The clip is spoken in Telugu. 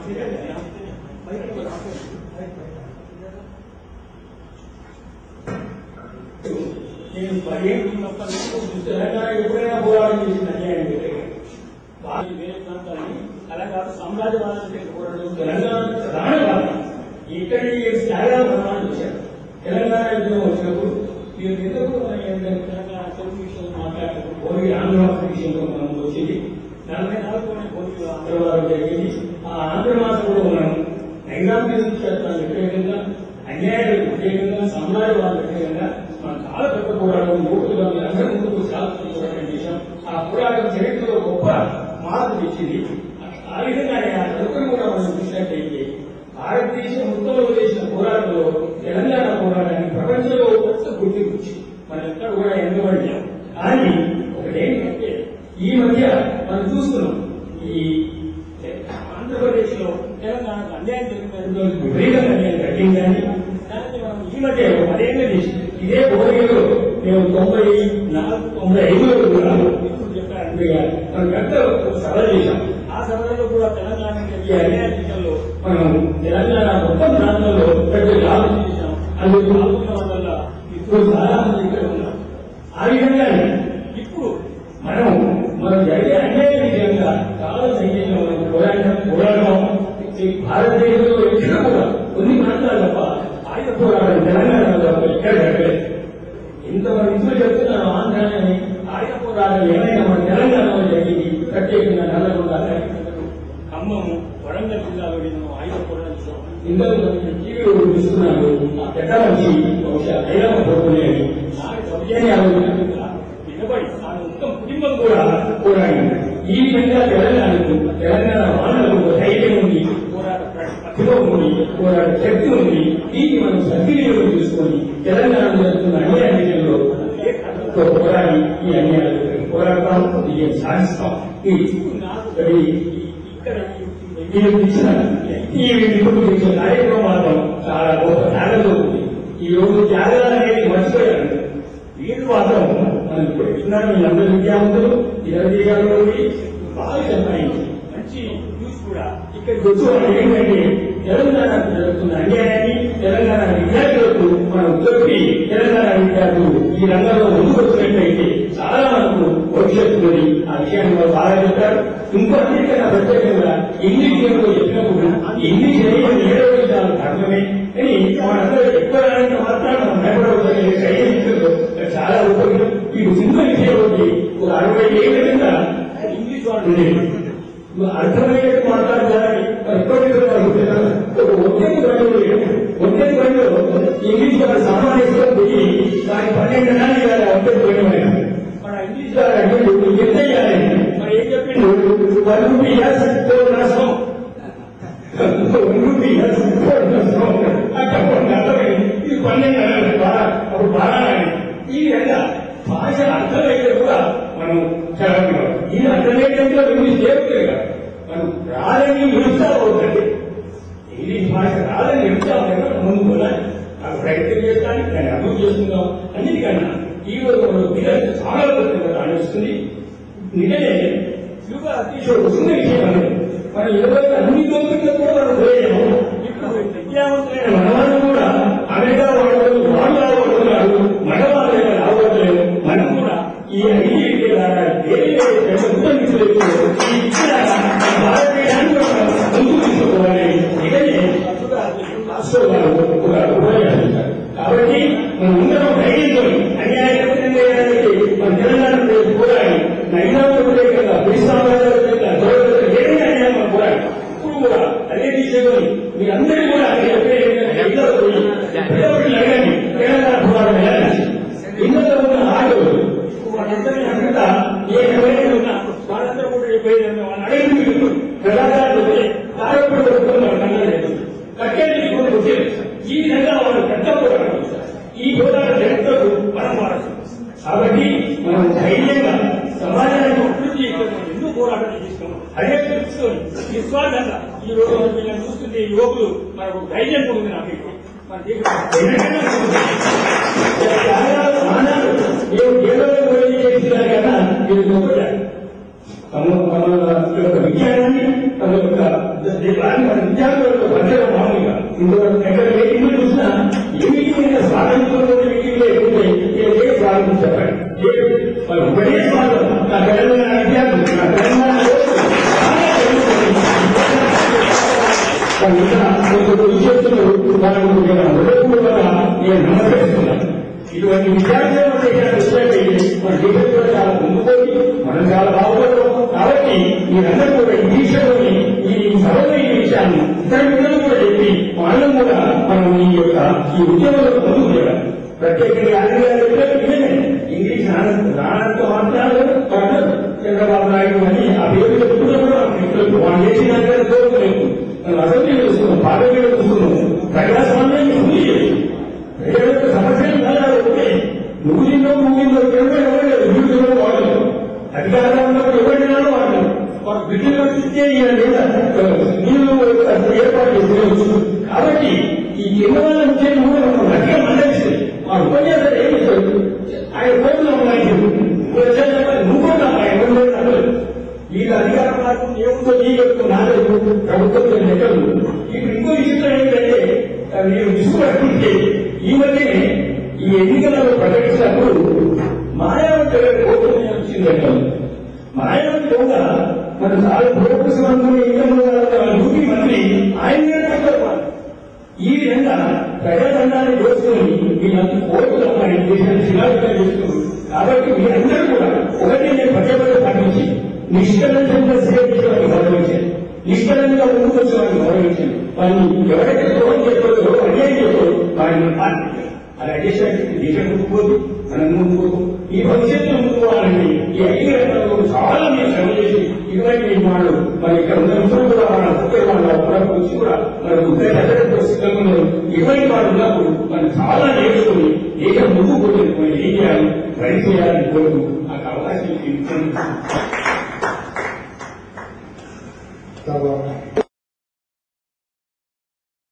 నేను పదిహేను మొత్తం తెలంగాణ ఎప్పుడైనా పోరాటం చేసిన అన్యాయం వ్యతిరేకంగా. వాళ్ళు వేరే ప్రాంతాన్ని అలా కాదు సామ్రాజ్యవాదాన్ని పోరాటం తెలంగాణ ప్రాణవాదం ఇక్కడి త్యాగాలు ప్రమాణం చేశారు తెలంగాణ యుద్ధం వచ్చినప్పుడు మీరు ఎందుకు ఏంటంటే తెలంగాణ తెలుగు విషయంలో మాట్లాడుతూ భోగి ఆంధ్రవాద విషయంలో మనం వచ్చింది నలభై నాలుగులోనే భోగి ఆంధ్రవాదం జరిగింది ఆ ఆంధ్రవాదంలో మనం నైజాంతిక చట్టాలు వ్యతిరేకంగా అన్యాయాలకు వ్యతిరేకంగా సామ్రాజ్యవాద వ్యతిరేకంగా మనం చాలా పెద్ద పోరాటం యువకులుగా అందరి ముందుకు శాస్త్ర పోరాటం చేశాం ఆ పోరాటం చరిత్రలో గొప్ప మార్పు తెచ్చింది ఆ విధంగా ఆ చరిత్రను కూడా మనం చూసినట్టయితే భారతదేశం మొత్తంలో చేసిన పోరాటంలో తెలంగాణ పోరాటానికి ప్రపంచంలో కొత్త గుర్తింపు వచ్చింది మనం ఎక్కడ కూడా ఎందుకంటే కానీ ఒకటేంటంటే ఈ మధ్య మనం చూస్తున్నాం ఈ ఆంధ్రప్రదేశ్ లో తెలంగాణకు అన్యాయం జరిగిన విపరీతంగా అన్యాయం జరిగిందని దాన్ని మనం ఈ మధ్య ఒక పదేళ్ళ నుంచి ఇదే భోగిలో మేము తొంభై నాలుగు తొంభై ఐదులో కూడా ఇప్పుడు చెప్పారంటే మనం పెద్ద ఒక సభ చేశాం ఆ సభలో కూడా తెలంగాణ ఈ అన్యాయ విషయంలో మనం తెలంగాణ మొత్తం ప్రాంతంలో పెద్ద లాభం చేశాం అందుకు పాల్గొనడం వల్ల ఇప్పుడు చాలా మంది ఇక్కడ ఉన్నారు ఆ విధంగానే ఇప్పుడు మనం మనం జరిగే అన్యాయ విషయంగా చాలా సంఖ్యలో మనం పోరాటం పోరాటం ఈ భారతదేశంలో ఎక్కడ కూడా కొన్ని ప్రాంతాలు తప్ప ఆయుధ పోరాటం తెలంగాణలో తప్ప ఎక్కడ జరగలేదు ఇంతమంది ఇంట్లో చెప్తున్నాను ఆంధ్రాని ఆయుధ పోరాటం ఏమైనా మన తెలంగాణలో జరిగింది ప్రత్యేకంగా నల్లగొండ ఖమ్మము వరంగల్ జిల్లాలో నేను ఆయుధ పోరాటం చేశాను. ఇందులో టీవీలో చూస్తున్నాను ఆ పెద్ద మనిషి బహుశా ఐదవ పోతులే నాకు సౌజన్యాలు వినబడి ఆ మొత్తం కుటుంబం కూడా పోరాడింది ఈ విధంగా తెలంగాణకు తెలంగాణ వాళ్ళకు ధైర్యం ఉంది పోరాట ప్రతిభ ఉంది పోరాట శక్తి ఉంది దీన్ని మనం సద్వినియోగం చేసుకొని తెలంగాణ జరుగుతున్న అన్యాయ విషయంలో ఏకత్వంతో పోరాడి ఈ అన్యాయాలు పోరాడతాం విజయం సాధిస్తాం ఇది అది ఇక్కడ మీరు ఇచ్చిన ఈ ఇప్పుడు ఇచ్చిన కార్యక్రమాల్లో చాలా గొప్ప త్యాగంలో ఉంది ఈ రోజు త్యాగాలు అనేది మర్చిపోయారు వీళ్ళు మాత్రం మనం ఇప్పుడు విన్నారు వీళ్ళందరూ విద్యావంతులు ఇతర దేశాల్లో ఉండి బాగా సంపాదించి మంచి న్యూస్ కూడా ఇక్కడికి వచ్చి వాళ్ళు ఏంటంటే తెలంగాణకు జరుగుతున్న అన్యాయాన్ని తెలంగాణ విద్యార్థులకు మనం చెప్పి తెలంగాణ విద్యార్థులు ఈ రంగంలో ముందుకు వచ్చినట్లయితే చాలా మనకు భవిష్యత్తు ఉంది ఆ విషయాన్ని వాళ్ళు బాగా చెప్పారు ఇంకో అన్నిటికన్నా ప్రత్యేకంగా ఇంగ్లీష్ లో చెప్పినప్పుడు ఇంగ్లీష్ అనేది ఏడవ విధాలు ధర్మమే అని మనందరూ ఎక్కువ రానంత మాత్రం మనం భయపడవద్దని సైనికులు చాలా ఉపయోగం ఈ చిన్న విషయం ఒకటి ఒక అరవై ఏళ్ళ కింద ఇంగ్లీష్ వాడు ఉండేది అర్థమయ్యేట్టు మాట్లాడతారని ఇప్పటికీ ఒక ఒత్తిడి బండి ఒత్తిడి బండిలో ఇంగ్లీష్ వాడు సామాన్యులు పోయి దాని పన్నెండు నెలలు ఇవ్వాలి ఒత్తిడి బండి మన ఇంగ్లీష్ వాడు అంటే నువ్వు ఎంత చేయాలి మరి ఏం చెప్పిండు వన్ రూపీ ఇయర్స్ ఫోర్ నష్టం వన్ రూపీ ఇయర్స్ ఫోర్ నష్టం అంటే అర్థమైంది ఇది పన్నెండు నెలలు బాగా అప్పుడు బాగా ఈ విధంగా భాష అర్థమైతే కూడా మనం చదవగలం ఈ అర్థమైతే ఇంగ్లీష్ చేయట్లేదు కదా మనం రాదని నిరుత్సాహం ఇంగ్లీష్ భాష రాదని నిరుత్సాహం ముందు పోవాలి నాకు ప్రయత్నం చేస్తాను దాన్ని అభివృద్ధి చేస్తున్నాం అన్నిటికన్నా ఈ రోజు మనం పిల్లలకి చాలా పెద్ద అనిపిస్తుంది నిజమే యుగ అతిశోడు చిన్న విషయం అనేది మన యువత అన్ని దోపికలు కూడా మనం పోయాము ఇప్పుడు విద్యావంతులైన మనవాళ్ళు కూడా అమెరికా వాళ్ళు వాళ్ళు రావట్లేదు మన వాళ్ళు రావట్లేదు మనం కూడా ఈ ఐటీ ద్వారా వేరే ఉద్యోగించలేదు ఈ ఇచ్చిన భారతదేశాన్ని మనం ముందుకు తీసుకోవాలి ఇదే రాష్ట్రాలు కూడా ఉపయోగించాలి కాబట్టి మనం అందరం ధైర్యంతో అన్యాయకరంగా చేయడానికి మన తెలంగాణ ప్రజలు పోరాడి నైనాలు వ్యతిరేకంగా పిలిస్తామల వ్యతిరేకంగా గౌరవ ఏదైనా అన్యాయం మనం పోరాడి ఇప్పుడు కూడా అదే తీసుకొని మీరందరూ కూడా అదే చెప్పేది ఏంటంటే ఇళ్ళలో పోయి పిల్లవాళ్ళు అడగండి తెలంగాణ పోరాటం ఎలా ఇళ్ళలో ఉన్న ఆటలు వాళ్ళందరినీ అంతా ఏ ఎవరైనా ఉన్నా వాళ్ళందరూ కూడా చెప్పేది ఏంటంటే వాళ్ళని అడిగి ప్రజాదారులు తాగప్పుడు దొరుకుతున్నారు కన్నలేదు కట్టేది కూడా వచ్చేది ఈ విధంగా వాళ్ళు పెద్ద పోరాటం చేశారు. ఈ పోరాట చరిత్రకు మనం వారసు కాబట్టి మనం ధైర్యంగా సమాజానికి అభివృద్ధి చేయడం ఎందుకు పోరాటం చేస్తున్నాం అదే తెలుసుకొని నిస్వార్థంగా ఈ రోజు వీళ్ళని చూస్తుంటే ఈ యువకులు మనకు ధైర్యం కూడా ఉంది నాకు ఇప్పుడు. మన దేశం తమ తమ యొక్క విజ్ఞానాన్ని తమ యొక్క దాన్ని మన విద్యార్థులకు వచ్చడం మామూలుగా ఇంతవరకు ఎక్కడ ఏ ఇల్లు చూసినా ఏ మీటింగ్ స్వాతంత్రంలో మీటింగ్ లేకుంటే ఏ స్వాగతం చెప్పండి లేదు మరి ఒకటే స్వాగతం నా తెలంగాణ విద్యార్థులు నా తెలంగాణ యువకులు, చాలా తెలుసు. ఇటువంటి విద్యార్థులను చూసినట్లయితే మన దేశం కూడా చాలా ముందుకోయి మనం చాలా బాగుపడతాం కాబట్టి మీరందరూ కూడా ఈ విషయంలోని ఈ సభలో ఈ విషయాన్ని ఇతర పిల్లలు కూడా చెప్పి వాళ్ళం కూడా మనం ఈ యొక్క ఈ ఉద్యమంలో ముందుకు వెళ్ళాలి ప్రత్యేకంగా ఆంధ్ర పిల్లలు నిజమే ఇంగ్లీష్ రానంతో మాట్లాడలేదు కాదు చంద్రబాబు నాయుడు అని ఆ పేరు చెప్పుకున్నా కూడా పిల్లలు వాళ్ళు చేసిన కోరుకోలేదు మనం అసెంబ్లీ చూస్తున్నాం పార్లమెంట్ చూస్తున్నాం ప్రజాస్వామ్యాన్ని ఉంది ప్రజల యొక్క సమస్యలు చాలా ఉంటాయి నువ్వు నిన్నో నువ్వు నిన్నో ఎవరు ఎవరు లేదు నువ్వు ఎవరు వాళ్ళు అధికారంలో ఉన్నప్పుడు ఎవరినాలో వాళ్ళు వారు బిడ్డలు ఇచ్చే ఈయన లేదా నీళ్ళు ఏర్పాటు చేసుకోవచ్చు కాబట్టి ఈ కింద వాళ్ళ నుంచి కూడా మనం గట్టిగా మందలిస్తుంది మా ఉపన్యాసాలు ఏమి ఇస్తారు ఆయన కోర్టులో ఉన్నాయి నువ్వు కూడా ఎవరు లేదు అన్నారు వీళ్ళ అధికార మార్గం ఏముందో నీ యొక్క నాలుగు ప్రభుత్వంలో లెక్కలు ఇప్పుడు ఇంకో విషయంలో ఏంటంటే ఆ, మీరు విసుగుపడుతుంటే ఈ మధ్యనే ఈ ఎన్నికలలో ప్రకటించినప్పుడు మాయావతి కోర్టు వచ్చింది లెక్కలు మాయావతి దొంగ మన చాలా భూపృష్ఠవంతులు ఎన్నికల్లో యూపీ మంత్రి ఆయన చెప్పారు ఈ విధంగా ప్రజాదండాన్ని దోచుకొని వీళ్ళంతా కోర్టులో మరి దేశాన్ని శిలాభితం చేస్తున్నారు కాబట్టి మీరందరూ కూడా ఒకటి నేను ప్రజలకు పాటించి నిష్కలంగా సేవ చేసేవాడిని గౌరవించాను నిష్కలంగా ముందుకు వచ్చే వాడిని గౌరవించాను వారిని ఎవరైతే ద్రోహం చేస్తారో అన్యాయం చేస్తారో వారిని పాటించారు అలా చేసినట్టు దేశం ముందుకోదు మనం ముందుకోదు ఈ భవిష్యత్తు ముందుకోవాలంటే ఈ ఐదు రకాలలో చాలా మీరు శ్రమ చేసి ఇటువంటి వాళ్ళు మరి ఇక్కడ ఉన్న మిత్రులు కూడా మన ఉత్తర వాళ్ళ అప్పుడప్పుడు వచ్చి కూడా మన ఉత్తర ఎక్కడ పరిస్థితుల్లో ఉన్నారు ఇటువంటి వాళ్ళు ఉన్నప్పుడు మనం చాలా నేర్చుకుని దేశం ముందుకు పోతుంది మనం ఏం చేయాలి ట్రై చేయాలని కోరుతూ నాకు అవకాశం ఇచ్చి తర్వాత